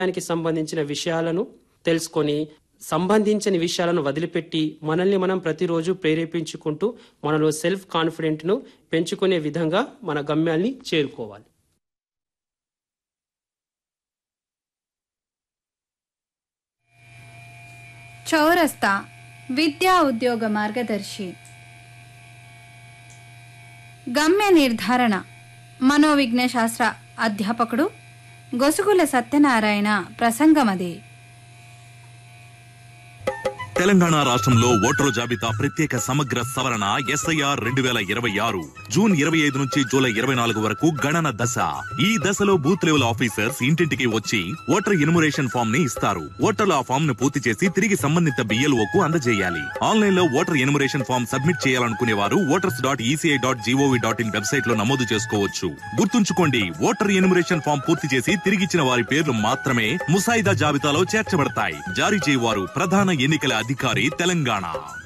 దానికి సంబంధించిన విషయాలను తెలుసుకొని సంబంధించిన విషయాలను వదిలిపెట్టి మనల్ని మనం ప్రతిరోజు ప్రేరేపించుకుంటూ మనలో సెల్ఫ్ కాన్ఫిడెంట్ను పెంచుకునే విధంగా మన గమ్యాల్ని చేరుకోవాలి చౌరస్తా విద్యా ఉద్యోగ మార్గదర్శి గమ్య నిర్ధారణ మనోవిజ్ఞ శాస్త్ర అధ్యాపకుడు గొసుగుల సత్యనారాయణ ప్రసంగమది తెలంగాణ రాష్ట్రంలో ఓటరు జాబితా ప్రత్యేక సమగ్ర సవరణ ఎస్ఐఆర్ రెండు వేల ఇరవై ఆరు జూన్ ఇరవై ఐదు నుంచి జూలై ఇరవై నాలుగు వరకు గణన దశ ఈ దశలో బూత్ లెవెల్ ఆఫీసర్స్ ఇంటింటికి వచ్చి ఓటర్ ఇనుమరేషన్ ఫామ్ ని ఇస్తారు ఓటర్లు ఆ ఫామ్ ను పూర్తి చేసి తిరిగి సంబంధిత బిఎల్ఓ కు అందజేయాలి ఆన్లైన్ లో ఓటర్ ఎనుమరేషన్ ఫామ్ సబ్మిట్ చేయాలనుకునే వారు voters dot ECI dot GOV dot in website లో నమోదు చేసుకోవచ్చు గుర్తుంచుకోండి ఓటర్ ఎనుమరేషన్ ఫామ్ పూర్తి చేసి తిరిగిచ్చిన వారి పేర్లు మాత్రమే ముసాయిదా జాబితాలో చేర్చబడతాయి జారీ చేయవారు ప్రధాన ఎన్నికల అధికారి తెలంగాణ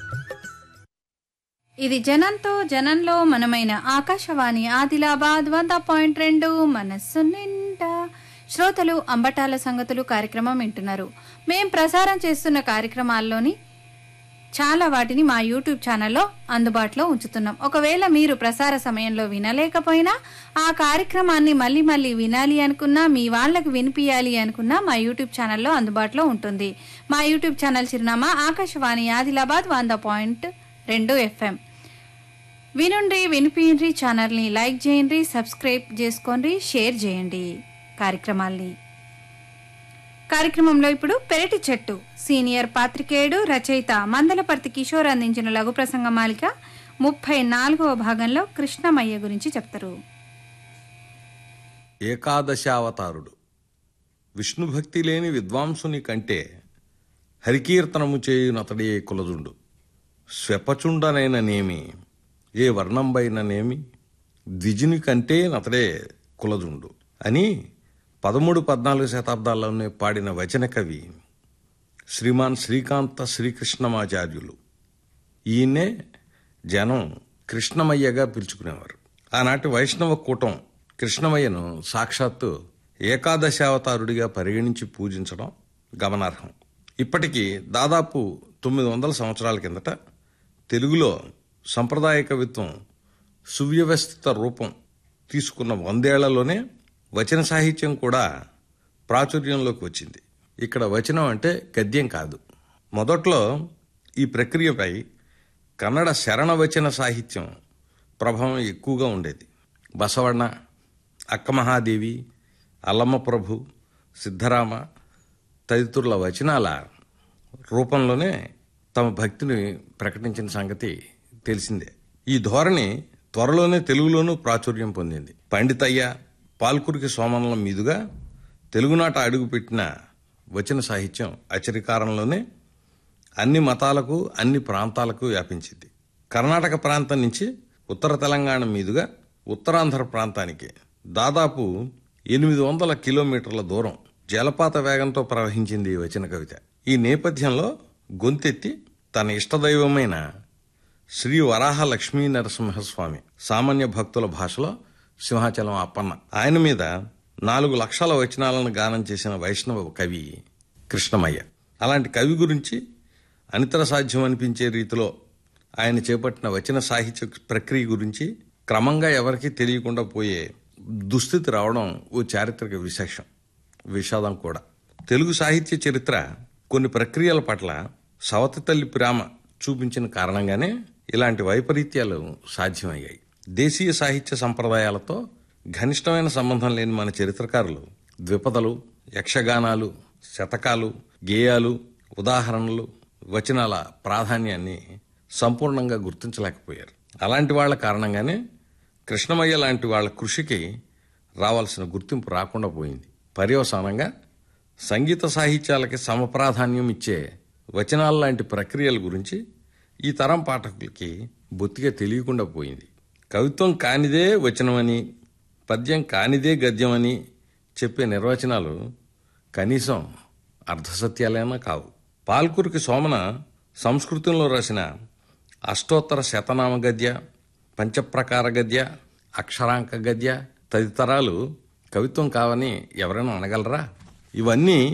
ఇది జనంతో జనంలో మనమైన ఆకాశవాణి ఆదిలాబాద్ వంద పాయింట్ రెండు మనస్సు నిండా శ్రోతలు అంబటాల సంగతులు కార్యక్రమం వింటున్నారు మేం ప్రసారం చేస్తున్న కార్యక్రమాల్లోని చాలా వాటిని మా యూట్యూబ్ ఛానల్లో అందుబాటులో ఉంచుతున్నాం ఒకవేళ మీరు ప్రసార సమయంలో వినలేకపోయినా ఆ కార్యక్రమాన్ని మళ్ళీ మళ్ళీ వినాలి అనుకున్నా మీ వాళ్ళకి వినిపించాలి అనుకున్నా మా యూట్యూబ్ ఛానల్లో అందుబాటులో ఉంటుంది మా యూట్యూబ్ ఛానల్ చిరునామా ఆకాశవాణి ఆదిలాబాద్ వంద పాయింట్ రెండు ఎఫ్ఎం వినుండ్రి వినిపిండ్రి ఛానల్ని లైక్ చేయండి సబ్స్క్రైబ్ చేసుకోండి షేర్ చేయండి కార్యక్రమాల్ని కార్యక్రమంలో ఇప్పుడు పెరటి చెట్టు సీనియర్ పాత్రికేయుడు రచయిత మందలపర్తి కిషోర్ అందించిన లఘు ప్రసంగ మాలిక ముప్పై నాలుగవ భాగంలో కృష్ణమయ్య గురించి చెప్తారు ఏకాదశావతారుడు విష్ణుభక్తి లేని విద్వాంసుని కంటే హరికీర్తనము చేయునతడే కులజుండు స్వెపచుండనైననేమి ఏ వర్ణంబైననేమి ద్విజుని కంటే నతడే కులజుండు అని పదమూడు పద్నాలుగు శతాబ్దాల్లోనే పాడిన వచన కవి శ్రీమాన్ శ్రీకాంత శ్రీకృష్ణమాచార్యులు ఈయన్నే జనం కృష్ణమయ్యగా పిలుచుకునేవారు ఆనాటి వైష్ణవ కూటం కృష్ణమయ్యను సాక్షాత్తు ఏకాదశావతారుడిగా పరిగణించి పూజించడం గమనార్హం ఇప్పటికీ దాదాపు తొమ్మిది వందల సంవత్సరాల కిందట తెలుగులో సంప్రదాయ కవిత్వం సువ్యవస్థిత రూపం తీసుకున్న వందేళ్లలోనే వచన సాహిత్యం కూడా ప్రాచుర్యంలోకి వచ్చింది ఇక్కడ వచనం అంటే గద్యం కాదు మొదట్లో ఈ ప్రక్రియపై కన్నడ శరణ వచన సాహిత్యం ప్రభావం ఎక్కువగా ఉండేది బసవಣ್ణ అక్కమహాదేవి అల్లమ్మ ప్రభు సిద్ధరామ తదితరుల వచనాల రూపంలోనే తమ భక్తిని ప్రకటించిన సంగతి తెలిసిందే ఈ ధోరణి త్వరలోనే తెలుగులోనూ ప్రాచుర్యం పొందింది పండితయ్య పాల్కురికి సోమనల మీదుగా తెలుగునాట అడుగుపెట్టిన వచన సాహిత్యం అచరికారంలోనే అన్ని మతాలకు అన్ని ప్రాంతాలకు వ్యాపించింది కర్ణాటక ప్రాంతం నుంచి ఉత్తర తెలంగాణ మీదుగా ఉత్తరాంధ్ర ప్రాంతానికి దాదాపు ఎనిమిది వందల కిలోమీటర్ల దూరం జలపాత వేగంతో ప్రవహించింది ఈ వచన కవిత ఈ నేపథ్యంలో గొంతెత్తి తన ఇష్టదైవమైన శ్రీ వరాహ లక్ష్మీ నరసింహస్వామి సామాన్య భక్తుల భాషలో సింహాచలం అప్పన్న ఆయన మీద నాలుగు లక్షల వచనాలను గానం చేసిన వైష్ణవ కవి కృష్ణమయ్య అలాంటి కవి గురించి అనితర సాధ్యం అనిపించే రీతిలో ఆయన చేపట్టిన వచన సాహిత్య ప్రక్రియ గురించి క్రమంగా ఎవరికీ తెలియకుండా పోయే దుస్థితి రావడం ఓ చారిత్రక విశేషం విషాదం కూడా తెలుగు సాహిత్య చరిత్ర కొన్ని ప్రక్రియల పట్ల సవతి తల్లి ప్రేమ చూపించిన కారణంగానే ఇలాంటి వైపరీత్యాలు సాధ్యమయ్యాయి దేశీయ సాహిత్య సంప్రదాయాలతో ఘనిష్టమైన సంబంధం లేని మన చరిత్రకారులు ద్విపదలు యక్షగానాలు శతకాలు గేయాలు ఉదాహరణలు వచనాల ప్రాధాన్యాన్ని సంపూర్ణంగా గుర్తించలేకపోయారు అలాంటి వాళ్ళ కారణంగానే కృష్ణమయ్య లాంటి వాళ్ళ కృషికి రావాల్సిన గుర్తింపు రాకుండా పోయింది పర్యవసానంగా సంగీత సాహిత్యాలకి సమప్రాధాన్యం ఇచ్చే వచనాల లాంటి ప్రక్రియల గురించి ఈ తరం పాఠకులకి బొత్తిగా తెలియకుండా పోయింది కవిత్వం కానిదే వచనమని పద్యం కానిదే గద్యమని చెప్పే నిర్వచనాలు కనీసం అర్ధసత్యాలైనా కావు పాల్కురికి సోమన సంస్కృతంలో రాసిన అష్టోత్తర శతనామ గద్య పంచప్రకార గద్య అక్షరాంక గద్య తదితరాలు కవిత్వం కావని ఎవరైనా అనగలరా ఇవన్నీ